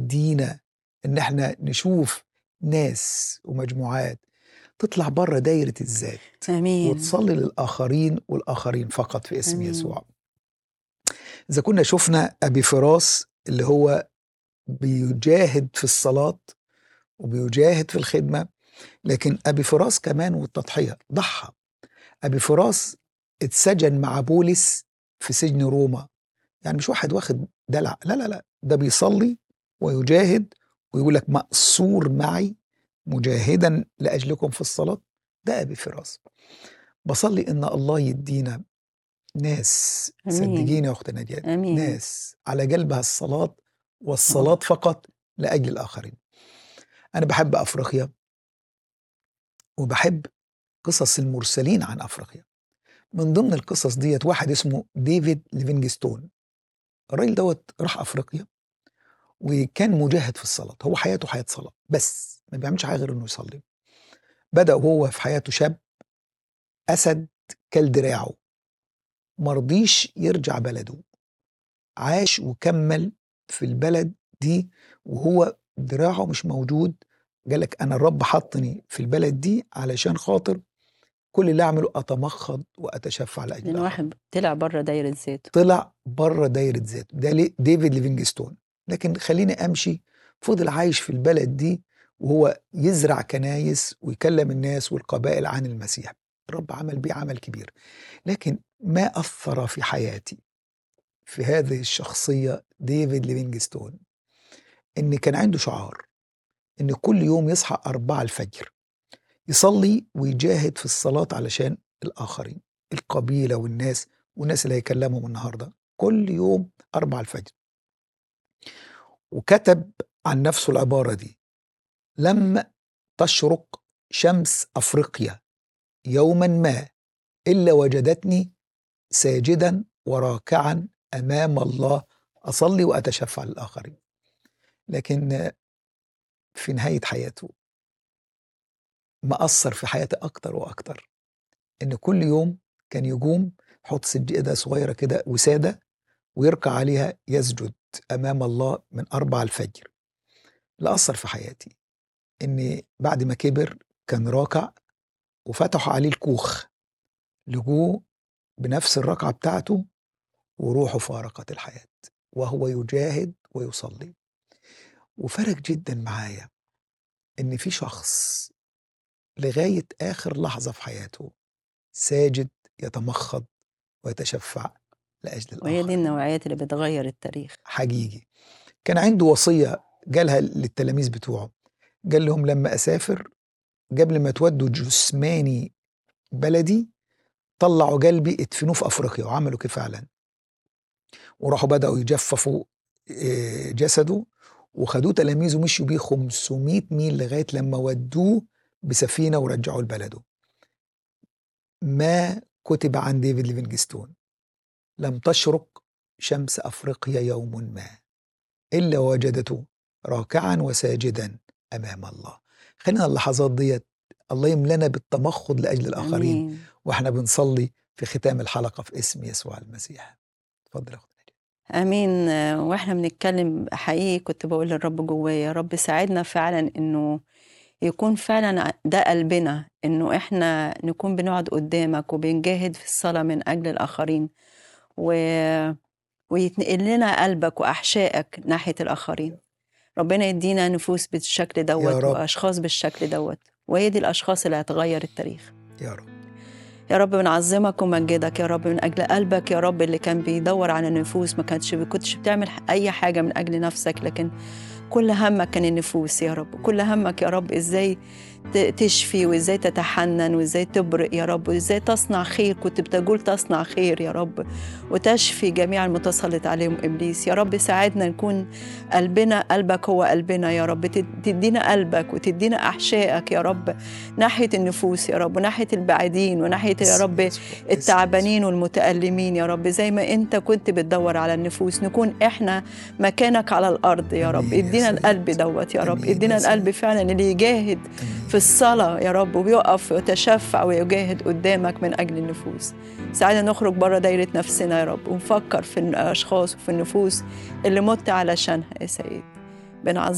يدينا ان احنا نشوف ناس ومجموعات تطلع بره دايره الذات امين وتصلي للاخرين والاخرين فقط في اسم آمين. يسوع اذا كنا شفنا ابي فراس اللي هو بيجاهد في الصلاه وبيجاهد في الخدمه لكن ابي فراس كمان والتضحيه ضحى ابي فراس اتسجن مع بولس في سجن روما يعني مش واحد واخد دلع لا لا لا ده بيصلي ويجاهد ويقول لك مأسور معي مجاهدا لأجلكم في الصلاة ده أبي فراس بصلي إن الله يدينا ناس آمين. صدقيني يا أخت نجاة امين ناس على قلبها الصلاة والصلاة فقط لأجل الآخرين أنا بحب أفريقيا وبحب قصص المرسلين عن أفريقيا من ضمن القصص ديت واحد اسمه ديفيد ليفينجستون الراجل دوت راح أفريقيا وكان مجاهد في الصلاة هو حياته حياة صلاة بس ما بيعملش حاجة غير إنه يصلي بدأ وهو في حياته شاب أسد كل دراعه مرضيش يرجع بلده عاش وكمل في البلد دي وهو دراعه مش موجود قالك أنا الرب حطني في البلد دي علشان خاطر كل اللي أعمله أتمخض وأتشفع لأجل لان الآخر. واحد طلع بره دايره ذاته طلع بره دايره ذاته ده ليه- ديفيد ليفينجستون لكن خليني امشي فضل عايش في البلد دي وهو يزرع كنايس ويكلم الناس والقبائل عن المسيح الرب عمل بيه عمل كبير لكن ما اثر في حياتي في هذه الشخصيه ديفيد ليفينجستون ان كان عنده شعار ان كل يوم يصحى أربعة الفجر يصلي ويجاهد في الصلاة علشان الآخرين القبيلة والناس والناس اللي هيكلمهم النهاردة كل يوم أربعة الفجر وكتب عن نفسه العبارة دي لم تشرق شمس أفريقيا يوما ما إلا وجدتني ساجدا وراكعا أمام الله أصلي وأتشفع للآخرين لكن في نهاية حياته ما أثر في حياتي أكتر وأكتر إن كل يوم كان يقوم يحط سجادة صغيرة كده وسادة ويركع عليها يسجد أمام الله من أربع الفجر اللي أثر في حياتي إن بعد ما كبر كان راكع وفتحوا عليه الكوخ لجوه بنفس الركعة بتاعته وروحه فارقت الحياة وهو يجاهد ويصلي وفرق جدا معايا إن في شخص لغاية آخر لحظة في حياته ساجد يتمخض ويتشفع لأجل وهي دي الآخر النوعيات اللي بتغير التاريخ حقيقي كان عنده وصية قالها للتلاميذ بتوعه قال لهم لما أسافر قبل ما تودوا جثماني بلدي طلعوا قلبي ادفنوه في أفريقيا وعملوا كده فعلا وراحوا بدأوا يجففوا آه، جسده وخدوه تلاميذه مشوا بيه 500 ميل لغاية لما ودوه بسفينة ورجعوه لبلده ما كتب عن ديفيد ليفينجستون لم تشرق شمس أفريقيا يوم ما إلا وجدته راكعا وساجدا أمام الله خلينا اللحظات ديت الله يملنا بالتمخض لأجل الآخرين امين واحنا بنصلي في ختام الحلقة في اسم يسوع المسيح اتفضل يا أخت نجاة. امين آه، واحنا بنتكلم حقيقي كنت بقول للرب جوايا يا رب ساعدنا فعلا انه يكون فعلا ده قلبنا انه احنا نكون بنقعد قدامك وبنجاهد في الصلاه من اجل الاخرين و... ويتنقل لنا قلبك واحشائك ناحيه الاخرين ربنا يدينا نفوس بالشكل دوت رب. واشخاص بالشكل دوت وهي دي الاشخاص اللي هتغير التاريخ يا رب يا رب بنعظمك ومجدك يا رب من اجل قلبك يا رب اللي كان بيدور على النفوس ما كانتش كنتش بتعمل اي حاجه من اجل نفسك لكن كل همك كان النفوس يا رب كل همك يا رب ازاي ت- تشفي وازاي تتحنن وازاي تبرئ يا رب وازاي تصنع خير كنت بتقول تصنع خير يا رب وتشفي جميع المتسلط عليهم ابليس يا رب ساعدنا نكون قلبنا قلبك هو قلبنا يا رب تد- تدينا قلبك وتدينا احشائك يا رب ناحيه النفوس يا رب وناحيه البعيدين وناحيه يا اسم رب يسوع. اسم التعبانين والمتألمين يا رب زي ما انت كنت بتدور على النفوس نكون احنا مكانك على الارض يا رب آمين يا ادينا سيد. القلب دوت يا رب آمين يا ادينا سيد. القلب فعلا اللي يجاهد آمين. في الصلاة يا رب وبيقف ويتشفع ويجاهد قدامك من أجل النفوس ساعدنا نخرج بره دايرة نفسنا يا رب ونفكر في الأشخاص وفي النفوس اللي مت علشانها يا سيد بنعظمك